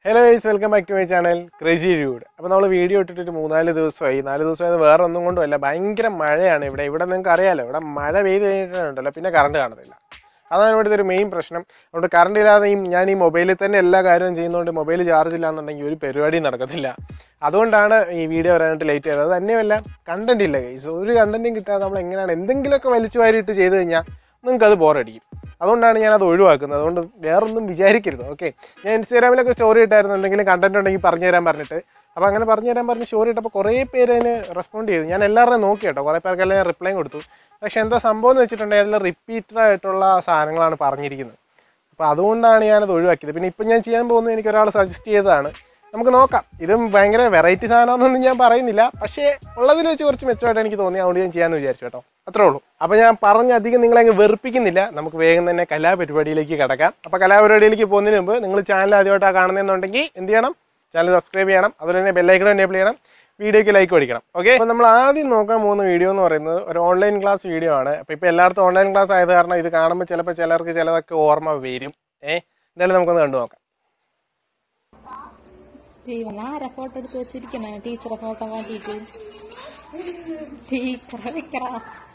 Hello guys welcome back to my channel crazy dude അപ്പോൾ നമ്മൾ video ഇട്ടിട്ട് ഒരു മൂന്നാല് ദിവസമായി നാല് ദിവസമായത് വേറെ ഒന്നും കൊണ്ടുമല്ല ഭയങ്കര മഴയാണ് ഇവിടെ ഇവിടെ നിങ്ങൾക്ക് അറിയാലോ ഇവിടെ മഴ പെയ്ത് കഴിഞ്ഞിട്ടുണ്ടല്ലോ പിന്നെ കറണ്ട് കാണത്തില്ല അതാണ് ഇവിടുത്തെ ഒരു മെയിൻ പ്രശ്നം അതുകൊണ്ട് കറണ്ട് ഇല്ലാതെ ഈ ഞാൻ ഈ മൊബൈലിൽ തന്നെ എല്ലാ കാര്യവും ചെയ്യുന്നതുകൊണ്ട് മൊബൈൽ ചാർജ് ഇല്ലാന്നുണ്ടെങ്കിൽ ഒരു പരിപാടിയും നടക്കത്തില്ല അതുകൊണ്ടാണ് ഈ വീഡിയോ വരാനായിട്ട് ലേറ്റ് ചെയ്തത് അത് തന്നെയല്ല കണ്ടന്റ് ഇല്ല ഗൈസ് ഒരു കണ്ടന്റും കിട്ടാതെ നമ്മൾ എങ്ങനെയാണ് എന്തെങ്കിലുമൊക്കെ വലിച്ചു വാരിയിട്ട് ചെയ്ത് കഴിഞ്ഞാൽ നിങ്ങൾക്ക് അത് ബോറടിക്കും അതുകൊണ്ടാണ് ഞാൻ അത് ഒഴിവാക്കുന്നത് അതുകൊണ്ട് വേറൊന്നും വിചാരിക്കരുത് ഓക്കെ ഞാൻ ഇൻസ്റ്റാഗ്രാമിലൊക്കെ സ്റ്റോറി ഇട്ടായിരുന്നു എന്തെങ്കിലും കണ്ടന്റ് ഉണ്ടെങ്കിൽ പറഞ്ഞു തരാൻ പറഞ്ഞിട്ട് അപ്പോൾ അങ്ങനെ പറഞ്ഞു തരാൻ പറഞ്ഞ് സ്റ്റോറി ഇട്ടപ്പോൾ കുറേ പേര് അതിന് റെസ്പോണ്ട് ചെയ്തു ഞാൻ എല്ലാവരുടെയും നോക്കി കേട്ടോ കുറേ പേർക്കെല്ലാം ഞാൻ റിപ്ലൈ കൊടുത്തു പക്ഷെ എന്താ സംഭവം എന്ന് വെച്ചിട്ടുണ്ടെങ്കിൽ അതിൽ റിപ്പീറ്റഡ് ആയിട്ടുള്ള സാധനങ്ങളാണ് പറഞ്ഞിരിക്കുന്നത് അപ്പോൾ അതുകൊണ്ടാണ് ഞാനത് ഒഴിവാക്കിയത് പിന്നെ ഇപ്പം ഞാൻ ചെയ്യാൻ പോകുന്നത് എനിക്ക് ഒരാൾ സജസ്റ്റ് ചെയ്തതാണ് നമുക്ക് നോക്കാം ഇതും ഭയങ്കര വെറൈറ്റി സാധനമാണെന്നൊന്നും ഞാൻ പറയുന്നില്ല പക്ഷേ ഉള്ളതിൽ വെച്ച് കുറച്ച് മെച്ചമായിട്ട് എനിക്ക് തോന്നി അതുകൊണ്ട് ഞാൻ ചെയ്യാമെന്ന് വിചാരിച്ചു കേട്ടോ അത്രേ ഉള്ളൂ അപ്പോൾ ഞാൻ പറഞ്ഞ അധികം നിങ്ങളെ അങ്ങ് വെറുപ്പിക്കുന്നില്ല നമുക്ക് വേഗം തന്നെ കലാപരിപാടിയിലേക്ക് കിടക്കാം അപ്പോൾ കലാപരിപാടിയിലേക്ക് പോകുന്നതിന് മുമ്പ് നിങ്ങൾ ചാനൽ ആദ്യമായിട്ടാണ് കാണുന്നതെന്നുണ്ടെങ്കിൽ എന്ത് ചെയ്യണം ചാനൽ സബ്സ്ക്രൈബ് ചെയ്യണം അതുപോലെ തന്നെ ബെല്ലൈക്കൺ എനേബിൾ ചെയ്യണം വീഡിയോക്ക് ലൈക്ക് അടിക്കണം ഓക്കെ അപ്പോൾ നമ്മൾ ആദ്യം നോക്കാൻ പോകുന്ന വീഡിയോ എന്ന് പറയുന്നത് ഒരു ഓൺലൈൻ ക്ലാസ് വീഡിയോ ആണ് അപ്പോൾ ഇപ്പോൾ എല്ലായിടത്തും ഓൺലൈൻ ക്ലാസ് ആയത് കാരണം ഇത് കാണുമ്പോൾ ചിലപ്പോൾ ചിലർക്ക് ചിലതൊക്കെ ഓർമ്മ വരും ഏ എന്തായാലും നമുക്കൊന്ന് കണ്ടു നോക്കാം ദൈവം ആരാ ഫോട്ടോ എടുത്ത് വെച്ചിരിക്കണേ ടീച്ചറെ ഫോട്ടോ മാറ്റിയിട്ട് ടീച്ചറെ വെക്കറ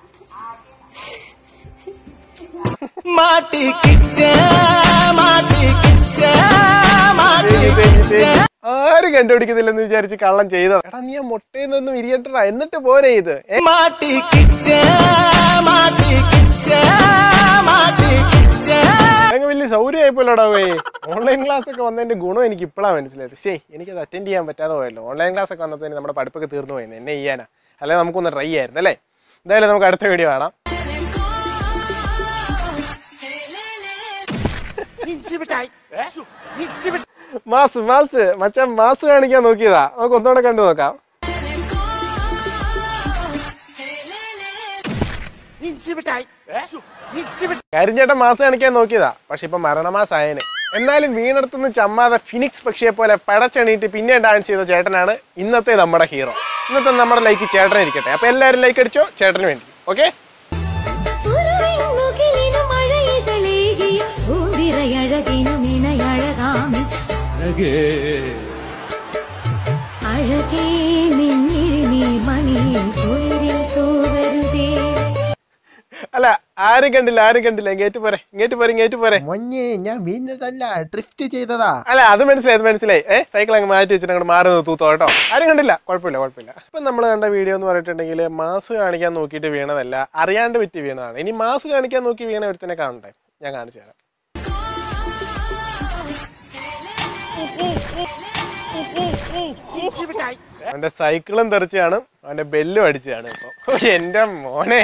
മാട്ടി കിച്ച മാട്ടി കിച്ച മാട്ടി ആരും കണ്ടുപിടിക്കുന്നില്ലെന്ന് വിചാരിച്ച് കള്ളം ചെയ്തത് എടാ നീ ആ മുട്ടയെന്നൊന്നും വിരിയട്ടടാ എന്നിട്ട് പോരെ ഇത് ഏ? മാട്ടി കിച്ച മാട്ടി കിച്ച മാട്ടി കിച്ച അങ്ങ് വലിയ സൗകര്യമായിപ്പോലടാ വേ ഓൺലൈൻ ക്ലാസ് ഒക്കെ വന്നതിന്റെ ഗുണം എനിക്ക് ഇപ്പോഴാണ് മനസ്സിലായത് ശേ എനിക്കത് അറ്റൻഡ് ചെയ്യാൻ പറ്റാതെ പോയല്ലോ ഓൺലൈൻ ക്ലാസ് ഒക്കെ വന്നപ്പോൾ നമ്മുടെ പഠിപ്പൊക്കെ തീർന്നു പോയിരുന്നു എന്നെ ചെയ്യാനാ അല്ലെ നമുക്കൊന്ന് ട്രൈ ചെയ്യായിരുന്നു അല്ലേ എന്തായാലും നമുക്ക് അടുത്ത വീഡിയോ കാണാം മാസ് മാസ് മച്ചാൻ മാസ് കാണിക്കാൻ നോക്കിയതാ നമുക്ക് ഒന്നുകൂടെ കണ്ടു നോക്കാം കരിഞ്ചേട്ടൻ മാസം കാണിക്കാൻ നോക്കിയതാ പക്ഷെ ഇപ്പൊ മരണമാസായന് എന്നാലും വീണെടുത്തുനിന്ന് ചമ്മാതെ ഫിനിക്സ് പക്ഷിയെ പോലെ പടച്ചെണീറ്റ് പിന്നെ ഡാൻസ് ചെയ്ത ചേട്ടനാണ് ഇന്നത്തെ നമ്മുടെ ഹീറോ ഇന്നത്തെ നമ്മുടെ ലൈക്ക് ചേട്ടൻ ഇരിക്കട്ടെ അപ്പൊ എല്ലാവരും ലൈക്ക് അടിച്ചോ ചേട്ടന് വേണ്ടി ഓക്കെ മുകിലിനും മഴയിതളേകിയ പൂവിറയഴകിനും ഇണയഴകാമി അഴകേ നിന്നിഴി നീ മണിയിൽ കുളിരിൽ തൂവരുതേ അല്ല ആരും കണ്ടില്ല ആരും കണ്ടില്ല ഇങ്ങേറ്റ് പോരെ ഇങ്ങേറ്റ് പോരെ ഇങ്ങേറ്റ് പോരെ മൊഞ്ഞേ ഞാൻ വീണതല്ല ഡ്രിഫ്റ്റ് ചെയ്തതാ അല്ല അത് മനസ്സിലായി അത് മനസ്സിലായി ഏ സൈക്കിൾ അങ്ങ് മാറ്റി വെച്ചിട്ട് അങ്ങോട്ട് മാറി നിന്ന് തൂത്തോ കേട്ടോ ആരും കണ്ടില്ല കുഴപ്പമില്ല കുഴപ്പമില്ല ഇപ്പം നമ്മൾ കണ്ട വീഡിയോ എന്ന് പറഞ്ഞിട്ടുണ്ടെങ്കിൽ മാസ് കാണിക്കാൻ നോക്കിയിട്ട് വീണതല്ല അറിയാണ്ട് പറ്റി വീണതാണ് ഇനി മാസ് കാണിക്കാൻ നോക്കി വീണ ഒരുത്തനെ കാണണ്ടേ ഞാൻ കാണിച്ചു തരാം അവന്റെ സൈക്കിളും തെറിച്ചാണ് അവന്റെ ബെല്ലും അടിച്ചാണ് ഇപ്പൊ ഓ, എന്റെ മോനെ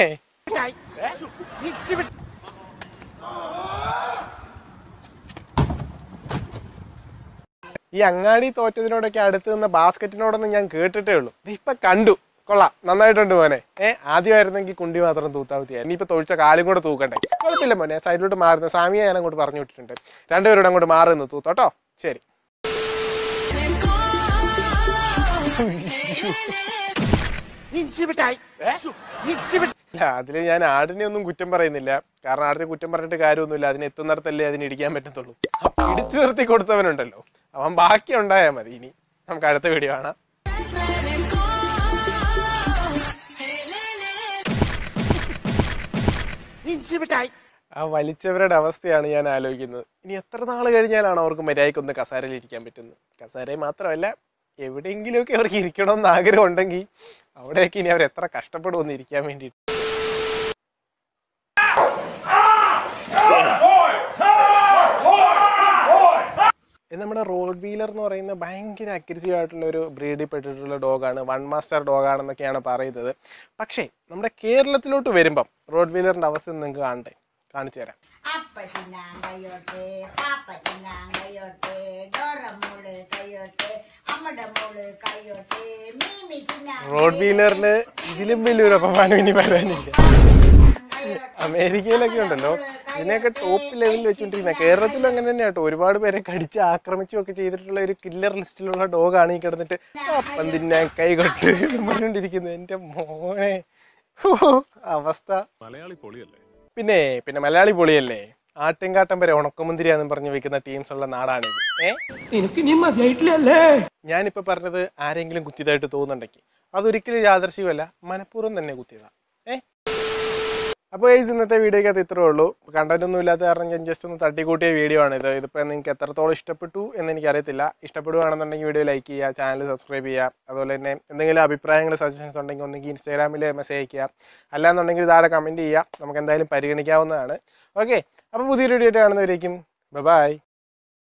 ഈ അങ്ങാടി തോറ്റതിനോടൊക്കെ അടുത്ത് നിന്ന ബാസ്ക്കറ്റിനോടൊന്നും ഞാൻ കേട്ടിട്ടേ ഉള്ളൂ ഇത് ഇപ്പൊ കണ്ടു കൊള്ളാം നന്നായിട്ടുണ്ട് മോനെ ഏ ആദ്യമായിരുന്നെങ്കിൽ കുണ്ടി മാത്രം തൂത്താ മതിയായിരുന്നു ഇനിയിപ്പോ തൊഴിച്ച കാലും കൂടെ തൂക്കണ്ടേ കുഴപ്പമില്ല മോനെ സൈഡിലോട്ട് മാറുന്ന സാമിയെ ഞാൻ അങ്ങോട്ട് പറഞ്ഞു വിട്ടിട്ടുണ്ട് രണ്ടുപേരോട് അങ്ങോട്ട് മാറി നിന്ന് തൂത്തോട്ടോ ശരി ഇല്ല അതില് ഞാൻ ആടിനെ ഒന്നും കുറ്റം പറയുന്നില്ല കാരണം ആടിനെ കുറ്റം പറഞ്ഞിട്ട് കാര്യമൊന്നുമില്ല അതിന് എത്തുന്നിടത്തല്ലേ അതിന് ഇടിക്കാൻ പറ്റത്തുള്ളൂ അപ്പൊ ഇടിച്ചു നിർത്തി കൊടുത്തവനുണ്ടല്ലോ അവൻ ബാക്കി ഉണ്ടായാ മതി ഇനി നമുക്ക് അടുത്ത വീഡിയോ കാണാം ആ വലിച്ചവരുടെ അവസ്ഥയാണ് ഞാൻ ആലോചിക്കുന്നത് ഇനി എത്ര നാൾ കഴിഞ്ഞാലാണ് അവർക്ക് മര്യാദയ്ക്ക് ഒന്ന് കസാരയിൽ ഇരിക്കാൻ പറ്റുന്നത് കസാരയിൽ മാത്രമല്ല എവിടെയെങ്കിലുമൊക്കെ അവർക്ക് ഇരിക്കണമെന്ന് ആഗ്രഹം ഉണ്ടെങ്കിൽ അവിടെയൊക്കെ ഇനി അവർ എത്ര കഷ്ടപ്പെടുമെന്ന് ഇരിക്കാൻ വേണ്ടിയിട്ട് ഇത് നമ്മുടെ റോഡ് വീലർ എന്ന് പറയുന്ന ഭയങ്കര അഗ്രസീവ് ആയിട്ടുള്ള ഒരു ബ്രീഡിൽ പെട്ടിട്ടുള്ള ഡോഗാണ് വൺ മാസ്റ്റർ ഡോഗാണെന്നൊക്കെയാണ് പറയുന്നത് പക്ഷേ നമ്മുടെ കേരളത്തിലോട്ട് വരുമ്പം റോഡ് വീലറിന്റെ അവസ്ഥ നിങ്ങൾക്ക് കാണണ്ടേ കാണിച്ചു തരാം അപ്പച്ചിനാൻ കയ്യോട്ടെ പാപ്പച്ചിനാൻ കയ്യോട്ടെ ഡോറമോള് കയ്യോട്ടെ അമ്മയുടെ മോള് കയ്യോട്ടെ മീമിച്ചിനാൻ റോഡ് വീലറിന് ഇതിലും വലിയൊരു അപമാനം ഇനി വരാനില്ല അമേരിക്കയിലൊക്കെ ഉണ്ടല്ലോ ഇതിനെയൊക്കെ ടോപ്പ് ലെവലിൽ വെച്ചോണ്ടിരിക്കുന്ന കേരളത്തിലും അങ്ങനെ തന്നെ കേട്ടോ ഒരുപാട് പേരെ കടിച്ച് ആക്രമിച്ചും ഒക്കെ ചെയ്തിട്ടുള്ള ഒരു കില്ലർ ലിസ്റ്റിലുള്ള ഡോഗാണ് ഈ കിടന്നിട്ട് അപ്പം തിന്നാൻ കൈകൊട്ട് എന്നും പറഞ്ഞുകൊണ്ടിരിക്കുന്നത് എന്റെ മോനെ ഹോ, അവസ്ഥ മലയാളി പൊളിയല്ലേ പിന്നെ പിന്നെ മലയാളി പൊളിയല്ലേ ആട്ടിൻകാട്ടം വരെ ഉണക്കമുന്തിരിയാന്നും പറഞ്ഞ് വെക്കുന്ന ടീംസ് ഉള്ള നാടാണിത് ഏ നിനക്ക് നീ മതിയായിട്ടില്ലല്ലേ ഞാനിപ്പോൾ പറഞ്ഞത് ആരെങ്കിലും കുത്തിയതായിട്ട് തോന്നുന്നുണ്ടെങ്കിൽ അതൊരിക്കലും യാദർശികമല്ല മനഃപൂർവ്വം തന്നെ കുത്തിയതാ ഏ അപ്പോൾ ഗൈസ് ഇന്നത്തെ വീഡിയോക്കകത്ത് ഇത്രേ ഉള്ളൂ കണ്ടന്റ് ഒന്നും ഇല്ലാത്ത കാരണം ഞാൻ ജസ്റ്റ് ഒന്ന് തട്ടിക്കൂട്ടിയ വീഡിയോ ആണ് ഇത് ഇതിപ്പോൾ നിങ്ങൾക്ക് എത്രത്തോളം ഇഷ്ടപ്പെട്ടു എന്ന് എനിക്കറിയത്തില്ല ഇഷ്ടപ്പെടുകയാണെന്നുണ്ടെങ്കിൽ വീഡിയോ ലൈക്ക് ചെയ്യുക ചാനൽ സബ്സ്ക്രൈബ് ചെയ്യുക അതുപോലെ തന്നെ എന്തെങ്കിലും അഭിപ്രായങ്ങൾ സജഷൻസ് ഉണ്ടെങ്കിൽ ഒന്നെങ്കിൽ ഇൻസ്റ്റാഗ്രാമിൽ മെസ്സേജ് അയക്കുക അല്ലാന്നുണ്ടെങ്കിൽ താഴെ കമൻറ്റ് ചെയ്യുക നമുക്ക് എന്തായാലും പരിഗണിക്കാവുന്നതാണ് ഓക്കെ അപ്പോൾ പുതിയൊരു വീഡിയോ ആയിട്ട് കാണുന്നവരേക്കും ബൈ